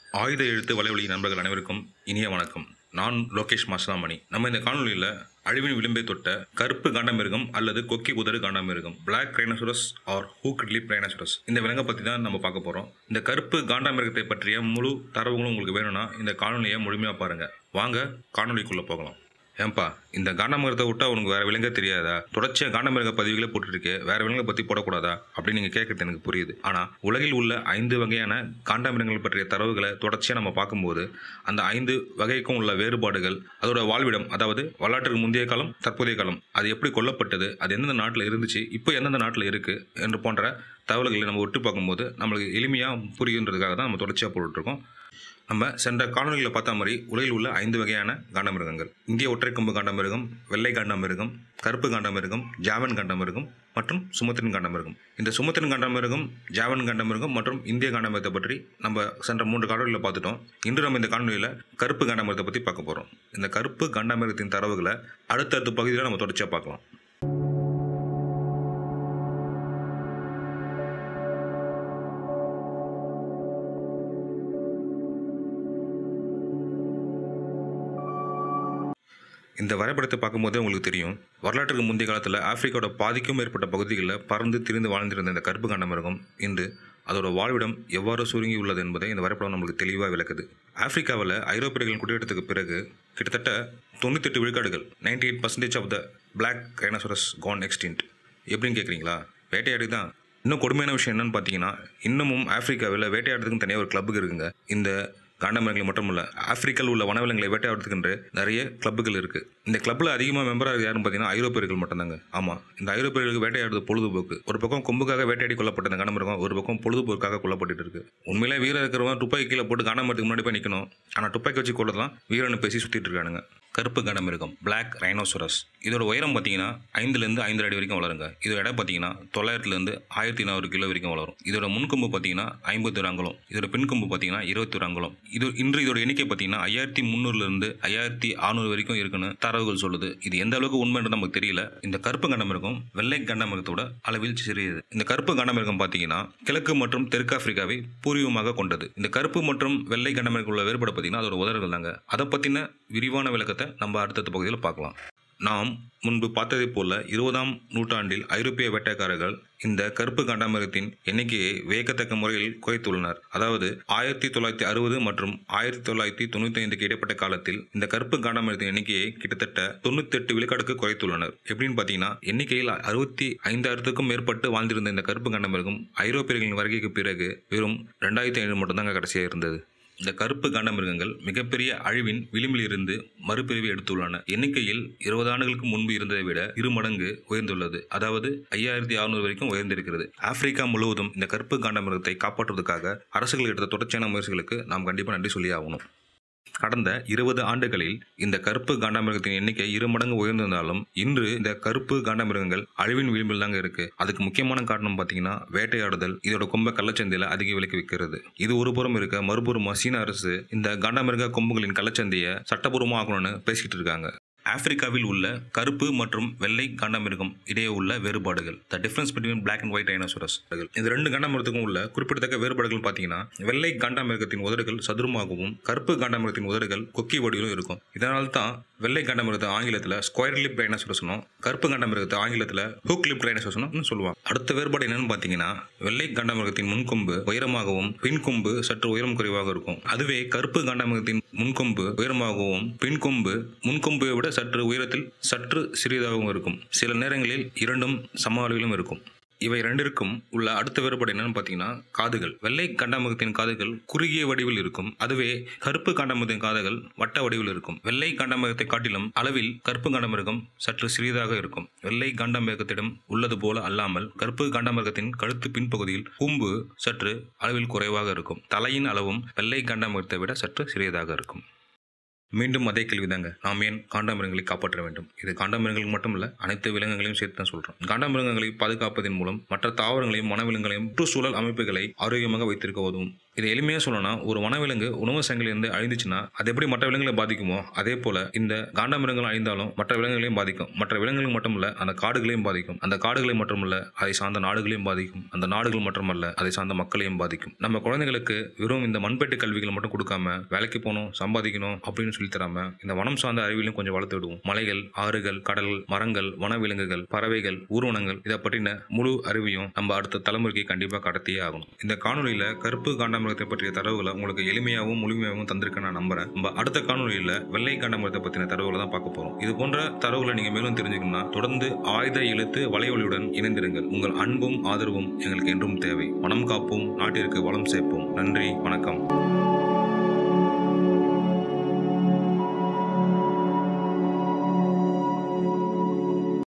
ஆயுத எழுத்து வலைவழி நண்பர்கள் அனைவருக்கும் இனிய வணக்கம் நான் லோகேஷ் மாசலாமணி நம்ம இந்த காணொலியில் அழிவின் விளிம்பை தொட்ட கருப்பு காண்டமிருகம் அல்லது கொக்கி உதறு காண்டமிருகம் black rhinoceros or hook lip rhinoceros இந்த விலங்கை பற்றி தான் நம்ம பார்க்க போகிறோம் இந்த கருப்பு காண்டாமிருகத்தை பற்றிய முழு தரவுகளும் உங்களுக்கு வேணும்னா இந்த காணொலியை முழுமையாக பாருங்கள் வாங்க காணொலிக்குள்ளே போகலாம் ஏன்பா இந்த காண்டாமிருகத்தை விட்டா உனக்கு வேற விலங்கே தெரியாதா தொடர்ச்சியாக காண்டாமிருக பதிவுகளே போட்டுருக்கு வேற விலங்கை பற்றி போடக்கூடாதா அப்படின்னு நீங்கள் கேட்கறது எனக்கு புரியுது ஆனால் உலகில் உள்ள ஐந்து வகையான காண்டாமிருகங்கள் பற்றிய தரவுகளை தொடர்ச்சியாக நம்ம பார்க்கும்போது அந்த ஐந்து வகைக்கும் உள்ள வேறுபாடுகள் அதோட வாழ்விடம் அதாவது வரலாற்றுக்கு முந்தைய காலம் தற்போதைய காலம் அது எப்படி கொல்லப்பட்டது அது எந்தெந்த நாட்டில் இருந்துச்சு இப்போ எந்தெந்த நாட்டில் இருக்குது என்று போன்ற தகவல்களை நம்ம ஒட்டு பார்க்கும்போது நம்மளுக்கு எளிமையாக புரியுன்றதுக்காக தான் நம்ம தொடர்ச்சியாக போட்டுட்ருக்கோம் நம்ம சென்ற காணொலியில் பார்த்த மாதிரி உலகில் உள்ள ஐந்து வகையான காண்டமிருகங்கள் இந்திய ஒற்றைக்கொம்பு காண்டமிருகம் வெள்ளை காண்டமிருகம் கருப்பு காண்டமிருகம் ஜாவன் காண்டமிருகம் மற்றும் சுமத்திரன் காண்டமிருகம் இந்த சுமத்திரன் காண்டமிருகம் ஜாவன் காண்டமிருகம் மற்றும் இந்திய காண்டமிருகத்தை பற்றி நம்ம சென்ற மூன்று காணொலியில் பார்த்துட்டோம் இன்று நம்ம இந்த காணொலியில் கருப்பு காண்டமிருகத்தை பற்றி பார்க்க போகிறோம் இந்த கருப்பு காண்டமிருகத்தின் தரவுகளை அடுத்தடுத்த பகுதியில் நம்ம தொடர்ச்சியாக பார்க்கலாம் இந்த வரைபடத்தை பார்க்கும்போதே உங்களுக்கு தெரியும் வரலாற்றுக்கு முந்தைய காலத்தில் ஆப்பிரிக்காவோட பாதிக்கும் மேற்பட்ட பகுதிகளில் பறந்து திரிந்து வாழ்ந்திருந்த இந்த கருப்பு காண்டமிருகம் இன்று அதோட வாழ்விடம் எவ்வாறு சுருங்கி உள்ளது என்பதை இந்த வரைபடம் நம்மளுக்கு தெளிவாக விளக்குது ஆப்பிரிக்காவில் ஐரோப்பியர்களின் குடியேற்றத்துக்கு பிறகு கிட்டத்தட்ட தொண்ணூத்தெட்டு விழுக்காடுகள் ninety eight percentage of the black rhinoceros gone extinct எப்படின்னு கேட்குறீங்களா வேட்டையாடி தான் இன்னும் கொடுமையான விஷயம் என்னன்னு பார்த்தீங்கன்னா இன்னமும் ஆப்பிரிக்காவில் வேட்டையாடுறதுக்கு தனியாக ஒரு கிளப்புக்கு இருக்குங்க இந்த காண்டமிருகங்கள் மட்டுமல்ல ஆப்பிரிக்காவில் உள்ள வனவிலங்களை வேட்டையாடுறதுக்குன்ற நிறைய கிளப்புகள் இருக்குது இந்த கிளப்பில் அதிகமாக மெம்பராக இருக்கு யாருன்னு பார்த்தீங்கன்னா ஐரோப்பியர்கள் மட்டும்தாங்க ஆமாம் இந்த ஐரோப்பியர்களுக்கு வேட்டையாடுறது பொழுதுபோக்கு ஒரு பக்கம் கொம்புக்காக வேட்டையாடி கொல்லப்பட்ட இந்த காண்டமிருகம் ஒரு பக்கம் பொழுதுபோக்காக கொல்லப்பட்டு இருக்கு உண்மையிலே வீரர் இருக்கிறவங்க துப்பாக்கி கீழே போட்டு காண்டமிரத்துக்கு முன்னாடி போய் நிற்கணும் ஆனால் துப்பாக்கி வச்சு கொள்ளலாம் வீரனை பேசி சுற்றிட்டு இருக்கானுங்க கருப்பு காண்டமிருகம் பிளாக் ரைனோசரஸ் இதோட உயரம் பார்த்தீங்கன்னா ஐந்துலேருந்து ஐந்து அடி வரைக்கும் வளருங்க இதோட எடை பார்த்தீங்கன்னா தொள்ளாயிரத்துலேருந்து ஆயிரத்தி நானூறு கிலோ வரைக்கும் வளரும் இதோட முன்கொம்பு பார்த்தீங்கன்னா ஐம்பத்தி ஒரு அங்குலம் இதோட பின்கொம்பு பார்த்தீங்கன்னா இருபத்தி ஒரு அங்குலம் இது இன்று இதோட எண்ணிக்கை பார்த்தீங்கன்னா ஐயாயிரத்தி முந்நூறுலேருந்து ஐயாயிரத்தி அறுநூறு வரைக்கும் இருக்குன்னு தரவுகள் சொல்லுது இது எந்த அளவுக்கு உண்மைன்றது நமக்கு தெரியல இந்த கருப்பு கண்டமிருகம் வெள்ளை கண்டமிருகத்தோட அளவில் சிறியது இந்த கருப்பு கண்டமிருகம் பார்த்தீங்கன்னா கிழக்கு மற்றும் தெற்கு ஆப்பிரிக்காவை பூர்வீகமாக கொண்டது இந்த கருப்பு மற்றும் வெள்ளை கண்டமிருகம் உள்ள வேறுபாடு பார்த்தீங்கன்னா அதோட உதறுகள் தாங்க அதை பற்றின விரிவான விளக்கத்தை நம்ம அடுத்தடுத்த பகுதியில் பார்க்கலாம் நாம் முன்பு பார்த்ததைப் போல இருபதாம் நூற்றாண்டில் ஐரோப்பிய வேட்டைக்காரர்கள் இந்த கருப்பு காண்டாமிருகத்தின் எண்ணிக்கையை வியக்கத்தக்க முறையில் குறைத்துள்ளனர் அதாவது ஆயிரத்தி தொள்ளாயிரத்தி அறுபது மற்றும் ஆயிரத்தி தொள்ளாயிரத்தி தொண்ணூத்தி ஐந்துக்கு இடைப்பட்ட காலத்தில் இந்த கருப்பு காண்டாமிருகத்தின் எண்ணிக்கையை கிட்டத்தட்ட தொண்ணூத்தி எட்டு விழுக்காடுக்கு குறைத்துள்ளனர் எப்படின்னு பார்த்தீங்கன்னா எண்ணிக்கையில் அறுபத்தி ஐந்தாயிரத்துக்கும் மேற்பட்டு வாழ்ந்திருந்த இந்த கருப்பு காண்டாமிருகம் ஐரோப்பியர்களின் வருகைக்கு பிறகு வெறும் ரெண்டாயிரத்தி ஐநூறு மட்டும்தாங்க கடைசியாக இருந்தது இந்த கருப்பு காண்டமிருகங்கள் மிகப்பெரிய அழிவின் விளிம்பில் இருந்து மறுபிரிவை எடுத்துள்ளன எண்ணிக்கையில் இருபது ஆண்டுகளுக்கு முன்பு இருந்ததை விட இரு மடங்கு உயர்ந்துள்ளது அதாவது ஐயாயிரத்தி அறுநூறு வரைக்கும் உயர்ந்திருக்கிறது ஆப்பிரிக்கா முழுவதும் இந்த கருப்பு காண்டமிருகத்தை காப்பாற்றுவதற்காக அரசுகள் எடுத்த தொடர்ச்சியான முயற்சிகளுக்கு நாம் கண்டிப்பாக நன்றி சொல்லி ஆகணும் கடந்த இருபது ஆண்டுகளில் இந்த கருப்பு காண்டாமிருகத்தின் எண்ணிக்கை இரு மடங்கு உயர்ந்திருந்தாலும் இன்று இந்த கருப்பு காண்டாமிருகங்கள் அழிவின் விளிம்பில் தாங்க இருக்கு அதுக்கு முக்கியமான காரணம் பார்த்தீங்கன்னா வேட்டையாடுதல் இதோட கொம்பை கள்ளச்சந்தையில் அதிக விலைக்கு விற்கிறது இது ஒரு புறம் இருக்க மறுபுறம் சீன அரசு இந்த காண்டாமிருக கொம்புகளின் கள்ளச்சந்தையை சட்டபூர்வமாக ஆகணும்னு பேசிக்கிட்டு இருக்காங்க ஆப்பிரிக்காவில் உள்ள கருப்பு மற்றும் வெள்ளை காண்டமிருகம் இடையே உள்ள வேறுபாடுகள் the difference between black and white dinosaurs இந்த ரெண்டு காண்டமிருகத்துக்கும் உள்ள குறிப்பிடத்தக்க வேறுபாடுகள் பார்த்தீங்கன்னா வெள்ளை காண்டாமிருகத்தின் உதடுகள் சதுரமாகவும் கருப்பு காண்டாமிருகத்தின் உதடுகள் கொக்கி வடிவிலும் இருக்கும் இதனால தான் வெள்ளை காண்டமிருகத்தை ஆங்கிலத்தில் ஸ்கொயர் லிப் டைனோசரஸ்னும் கருப்பு காண்டமிருகத்தை ஆங்கிலத்தில் ஹூக் லிப் டைனோசரஸ்னு சொல்லுவாங்க அடுத்த வேறுபாடு என்னன்னு பார்த்தீங்கன்னா வெள்ளை காண்டமிருகத்தின் முன்கொம்பு உயரமாகவும் பின்கொம்பு சற்று உயரம் குறைவாக இருக்கும் அதுவே கருப்பு காண்டமிருகத்தின் முன்கொம்பு உயரமாகவும் பின்கொம்பு முன்கொம்பை விட சற்று உயரத்தில் சற்று சிறியதாகவும் இருக்கும் சில நேரங்களில் இரண்டும் சம அளவிலும் இருக்கும் இவை ரெண்டிற்கும் உள்ள அடுத்த வேறுபாடு என்னன்னு பார்த்தீங்கன்னா காதுகள் வெள்ளை காண்டாமிருகத்தின் காதுகள் குறுகிய வடிவில் இருக்கும் அதுவே கருப்பு காண்டாமிருகத்தின் காதுகள் வட்ட வடிவில் இருக்கும் வெள்ளை காண்டாமிருகத்தை காட்டிலும் அளவில் கருப்பு காண்டாமிருகம் சற்று சிறியதாக இருக்கும் வெள்ளை காண்டாமிருகத்திடம் உள்ளது போல அல்லாமல் கருப்பு காண்டாமிருகத்தின் கழுத்து பின்பகுதியில் கூம்பு சற்று அளவில் குறைவாக இருக்கும் தலையின் அளவும் வெள்ளை காண்டாமிருகத்தை விட சற்று சிறியதாக இருக்கும் மீண்டும் அதே கேள்விதாங்க நாம் ஏன் காண்டாமிருகங்களை காப்பாற்ற வேண்டும் இது காண்டாமிருகங்களுக்கு மட்டும் இல்ல அனைத்து விலங்குகளையும் சேர்த்து தான் சொல்றோம் காண்டாமிருகங்களை பாதுகாப்பதன் மூலம் மற்ற தாவரங்களையும் வனவிலங்குகளையும் சுற்றுச்சூழல் அமைப்புகளை ஆரோக்கியமாக வைத்திருக்க உதவும் இதை எளிமையாக சொல்லணும்னா ஒரு வனவிலங்கு உணவு சங்கிலிருந்து அழிந்துச்சுன்னா அது எப்படி மற்ற விலங்குகளை பாதிக்குமோ அதே போல இந்த காண்டாமிருகங்கள் அழிந்தாலும் மற்ற விலங்குகளையும் பாதிக்கும் மற்ற விலங்குகள் மட்டுமல்ல அந்த காடுகளையும் பாதிக்கும் அந்த காடுகளை மட்டுமல்ல அதை சார்ந்த நாடுகளையும் பாதிக்கும் அந்த நாடுகள் மட்டுமல்ல அதை சார்ந்த மக்களையும் பாதிக்கும் நம்ம குழந்தைகளுக்கு வெறும் இந்த மண்பெட்டு கல்விகளை மட்டும் கொடுக்காம வேலைக்கு போகணும் சம்பாதிக்கணும் அப்படின்னு சொல்லி தராம இந்த வனம் சார்ந்த அறிவியலையும் கொஞ்சம் வளர்த்து விடுவோம் மலைகள் ஆறுகள் கடல்கள் மரங்கள் வனவிலங்குகள் பறவைகள் ஊர்வனங்கள் இதை பற்றின முழு அறிவையும் நம்ம அடுத்த தலைமுறைக்கு கண்டிப்பாக கடத்தியே ஆகணும் இந்த காணொலியில கருப்பு காண்டாமிருகத்தை பற்றிய தரவுகளை உங்களுக்கு எளிமையாகவும் முழுமையாகவும் தந்திருக்க நான் நம்புறேன் நம்ம அடுத்த காணொலியில வெள்ளை காண்டாமிருகத்தை பற்றின தரவுகளை தான் பார்க்க போறோம் இது போன்ற தரவுகளை நீங்க மேலும் தெரிஞ்சுக்கணும்னா தொடர்ந்து ஆயுத எழுத்து வலையொலியுடன் இணைந்திருங்கள் உங்கள் அன்பும் ஆதரவும் எங்களுக்கு என்றும் தேவை வனம் காப்போம் நாட்டிற்கு வளம் சேர்ப்போம் நன்றி வணக்கம்